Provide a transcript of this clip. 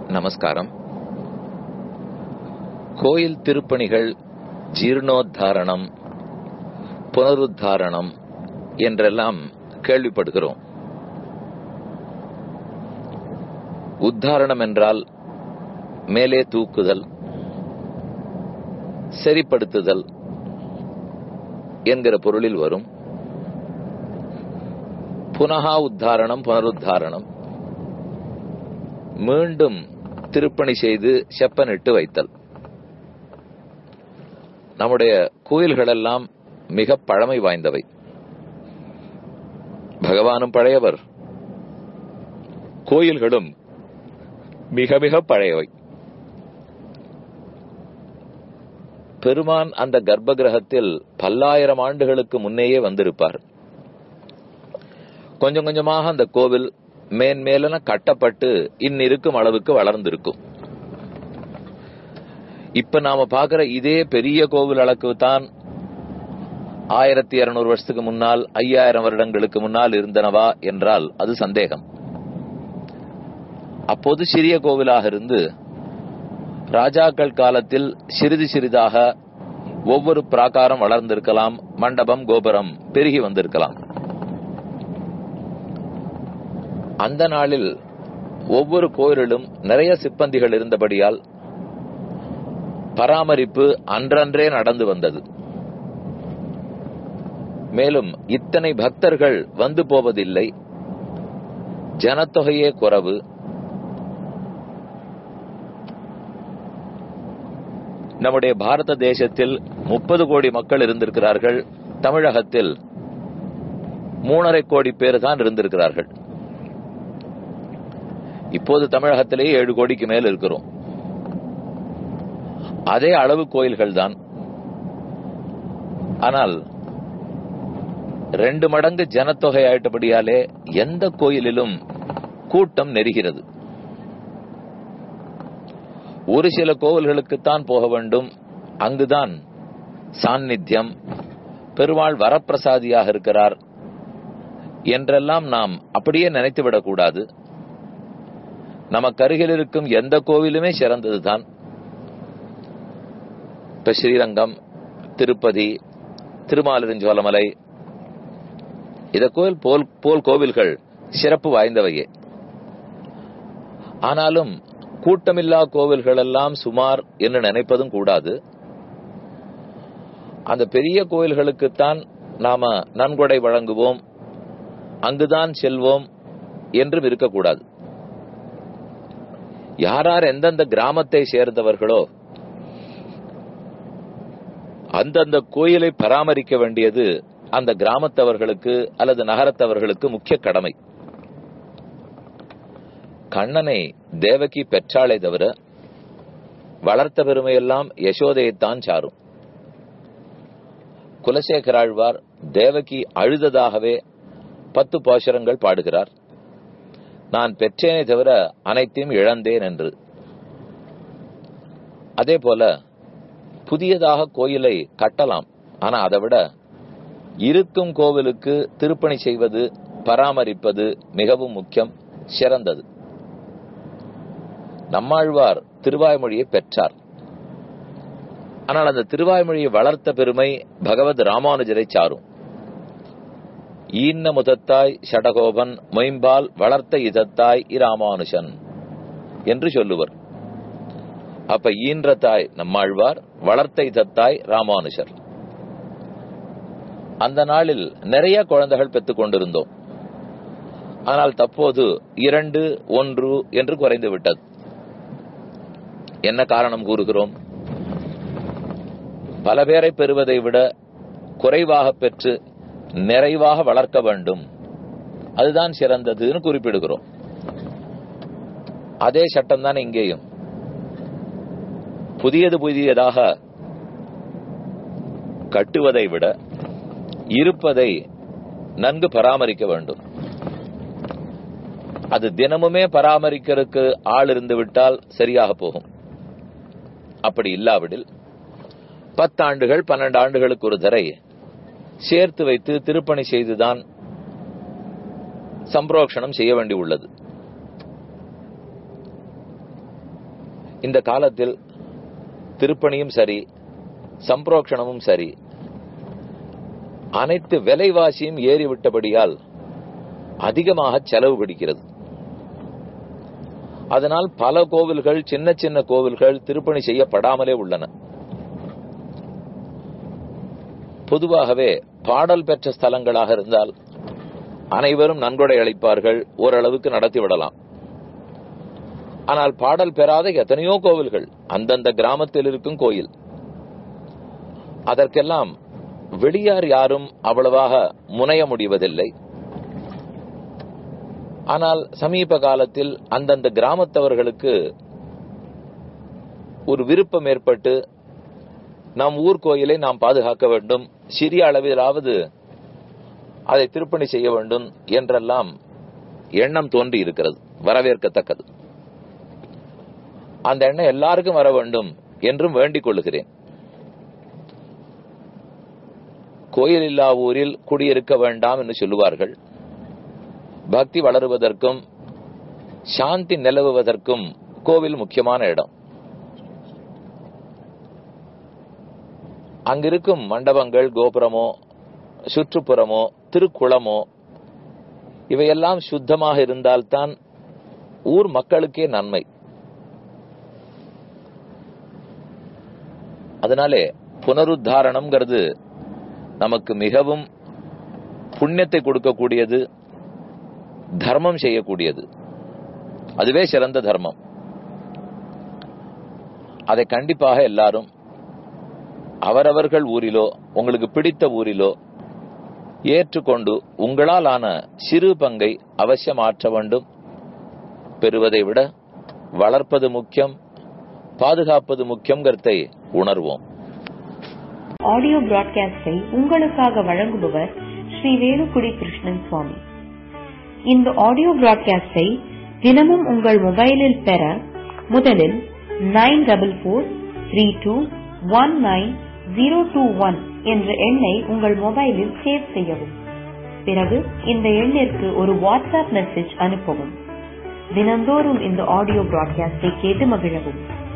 நமஸ்காரம் கோயில் திருப்பணிகள் ஜீர்ணோத்தாரணம் புனருத்தாரணம் என்றெல்லாம் கேள்விப்படுகிறோம் உத்தாரணம் என்றால் மேலே தூக்குதல் சரிப்படுத்துதல் என்கிற பொருளில் வரும் புனகா உத்தாரணம் புனருத்தாரணம் மீண்டும் திருப்பணி செய்து செப்பனிட்டு வைத்தல் நம்முடைய கோயில்களெல்லாம் மிக பழமை வாய்ந்தவை பகவானும் பழையவர் கோயில்களும் மிக மிக பழையவை பெருமான் அந்த கர்ப்ப கிரகத்தில் பல்லாயிரம் ஆண்டுகளுக்கு முன்னேயே வந்திருப்பார் கொஞ்சம் கொஞ்சமாக அந்த கோவில் மேன்மேலன கட்டப்பட்டு இன்னிருக்கும் அளவுக்கு வளர்ந்திருக்கும் இப்ப நாம பாக்குற இதே பெரிய கோவில் அளவுக்கு தான் ஆயிரத்தி இருநூறு வருஷத்துக்கு முன்னால் ஐயாயிரம் வருடங்களுக்கு முன்னால் இருந்தனவா என்றால் அது சந்தேகம் அப்போது சிறிய கோவிலாக இருந்து ராஜாக்கள் காலத்தில் சிறிது சிறிதாக ஒவ்வொரு பிராகாரம் வளர்ந்திருக்கலாம் மண்டபம் கோபுரம் பெருகி வந்திருக்கலாம் அந்த நாளில் ஒவ்வொரு கோயிலிலும் நிறைய சிப்பந்திகள் இருந்தபடியால் பராமரிப்பு அன்றன்றே நடந்து வந்தது மேலும் இத்தனை பக்தர்கள் வந்து போவதில்லை ஜனத்தொகையே குறைவு நம்முடைய பாரத தேசத்தில் முப்பது கோடி மக்கள் இருந்திருக்கிறார்கள் தமிழகத்தில் மூணரை கோடி பேர் தான் இருந்திருக்கிறார்கள் இப்போது தமிழகத்திலேயே ஏழு கோடிக்கு மேல் இருக்கிறோம் அதே அளவு கோயில்கள் தான் ஆனால் ரெண்டு மடங்கு ஜனத்தொகை ஆயிட்டபடியாலே எந்த கோயிலிலும் கூட்டம் நெருகிறது ஒரு சில கோவில்களுக்குத்தான் போக வேண்டும் அங்குதான் சாநித்தியம் பெருமாள் வரப்பிரசாதியாக இருக்கிறார் என்றெல்லாம் நாம் அப்படியே நினைத்துவிடக் கூடாது நமக்கு அருகில் இருக்கும் எந்த கோவிலுமே சிறந்ததுதான் இப்ப ஸ்ரீரங்கம் திருப்பதி திருமாலிருஞ்சோலமலை இத கோயில் போல் போல் கோவில்கள் சிறப்பு வாய்ந்தவையே ஆனாலும் கூட்டமில்லா கோவில்கள் எல்லாம் சுமார் என்று நினைப்பதும் கூடாது அந்த பெரிய கோயில்களுக்குத்தான் நாம நன்கொடை வழங்குவோம் அங்குதான் செல்வோம் என்றும் இருக்கக்கூடாது யாரார் எந்தெந்த கிராமத்தை சேர்ந்தவர்களோ அந்தந்த கோயிலை பராமரிக்க வேண்டியது அந்த கிராமத்தவர்களுக்கு அல்லது நகரத்தவர்களுக்கு முக்கிய கடமை கண்ணனை தேவகி பெற்றாளே தவிர வளர்த்த பெருமையெல்லாம் யசோதையைத்தான் சாரும் குலசேகராழ்வார் தேவகி அழுததாகவே பத்து பாசுரங்கள் பாடுகிறார் நான் பெற்றேனே தவிர அனைத்தையும் இழந்தேன் என்று அதே போல புதியதாக கோயிலை கட்டலாம் ஆனா அதை விட இருக்கும் கோவிலுக்கு திருப்பணி செய்வது பராமரிப்பது மிகவும் முக்கியம் சிறந்தது நம்மாழ்வார் திருவாய்மொழியை பெற்றார் ஆனால் அந்த திருவாய்மொழியை வளர்த்த பெருமை பகவத் ராமானுஜரை சாரும் ஈன்ன முதத்தாய் ஷடகோபன் மொயம்பால் வளர்த்த இதத்தாய் இராமானுஷன் என்று சொல்லுவர் அப்ப ஈன்ற தாய் நம்மாழ்வார் வளர்த்த இதத்தாய் ராமானுஷர் அந்த நாளில் நிறைய குழந்தைகள் பெற்றுக் கொண்டிருந்தோம் ஆனால் தற்போது இரண்டு ஒன்று என்று குறைந்து விட்டது என்ன காரணம் கூறுகிறோம் பல பேரை பெறுவதை விட குறைவாக பெற்று நிறைவாக வளர்க்க வேண்டும் அதுதான் சிறந்ததுன்னு குறிப்பிடுகிறோம் அதே சட்டம் தான் இங்கேயும் புதியது புதியதாக கட்டுவதை விட இருப்பதை நன்கு பராமரிக்க வேண்டும் அது தினமுமே பராமரிக்கிறதுக்கு ஆள் இருந்து விட்டால் சரியாக போகும் அப்படி இல்லாவிடில் பத்தாண்டுகள் பன்னெண்டு ஆண்டுகளுக்கு ஒரு தரை சேர்த்து வைத்து திருப்பணி செய்துதான் சம்பரோக்ஷணம் செய்ய வேண்டி உள்ளது இந்த காலத்தில் திருப்பணியும் சரி சம்பிரோக்ஷணமும் சரி அனைத்து விலைவாசியும் ஏறிவிட்டபடியால் அதிகமாக செலவு பிடிக்கிறது அதனால் பல கோவில்கள் சின்ன சின்ன கோவில்கள் திருப்பணி செய்யப்படாமலே உள்ளன பொதுவாகவே பாடல் பெற்ற ஸ்தலங்களாக இருந்தால் அனைவரும் நன்கொடை அளிப்பார்கள் ஓரளவுக்கு நடத்தி விடலாம் ஆனால் பாடல் பெறாத எத்தனையோ கோவில்கள் அந்தந்த கிராமத்தில் இருக்கும் கோயில் அதற்கெல்லாம் வெளியார் யாரும் அவ்வளவாக முனைய முடிவதில்லை ஆனால் சமீப காலத்தில் அந்தந்த கிராமத்தவர்களுக்கு ஒரு விருப்பம் ஏற்பட்டு நம் ஊர் கோயிலை நாம் பாதுகாக்க வேண்டும் சிறிய அளவிலாவது அதை திருப்பணி செய்ய வேண்டும் என்றெல்லாம் எண்ணம் தோன்றி இருக்கிறது வரவேற்கத்தக்கது அந்த எண்ணம் எல்லாருக்கும் வர வேண்டும் என்றும் வேண்டிக் கொள்ளுகிறேன் கோயில் இல்லா ஊரில் குடியிருக்க வேண்டாம் என்று சொல்லுவார்கள் பக்தி வளருவதற்கும் சாந்தி நிலவுவதற்கும் கோவில் முக்கியமான இடம் அங்கிருக்கும் மண்டபங்கள் கோபுரமோ சுற்றுப்புறமோ திருக்குளமோ இவையெல்லாம் சுத்தமாக இருந்தால்தான் ஊர் மக்களுக்கே நன்மை அதனாலே புனருத்தாரணம்ங்கிறது நமக்கு மிகவும் புண்ணியத்தை கொடுக்கக்கூடியது தர்மம் செய்யக்கூடியது அதுவே சிறந்த தர்மம் அதை கண்டிப்பாக எல்லாரும் அவரவர்கள் ஊரிலோ உங்களுக்கு பிடித்த ஊரிலோ ஏற்றுக்கொண்டு உங்களால் ஆன சிறு பங்கை அவசியம் ஆற்ற வேண்டும் பெறுவதை விட வளர்ப்பது முக்கியம் பாதுகாப்பது முக்கியங்கிறதை உணர்வோம் ஆடியோ பிராட்காஸ்டை உங்களுக்காக வழங்குபவர் ஸ்ரீ வேலுக்குடி கிருஷ்ணன் சுவாமி இந்த ஆடியோ பிராட்காஸ்டை தினமும் உங்கள் மொபைலில் பெற முதலில் nine double four three two one nine zero two one என்ற எண்ணை உங்கள் மொபைலில் சேவ் செய்யவும் பிறகு இந்த எண்ணிற்கு ஒரு வாட்ஸ்அப் மெசேஜ் அனுப்பவும் தினந்தோறும் இந்த ஆடியோ பிராட்காஸ்டை கேட்டு மகிழவும்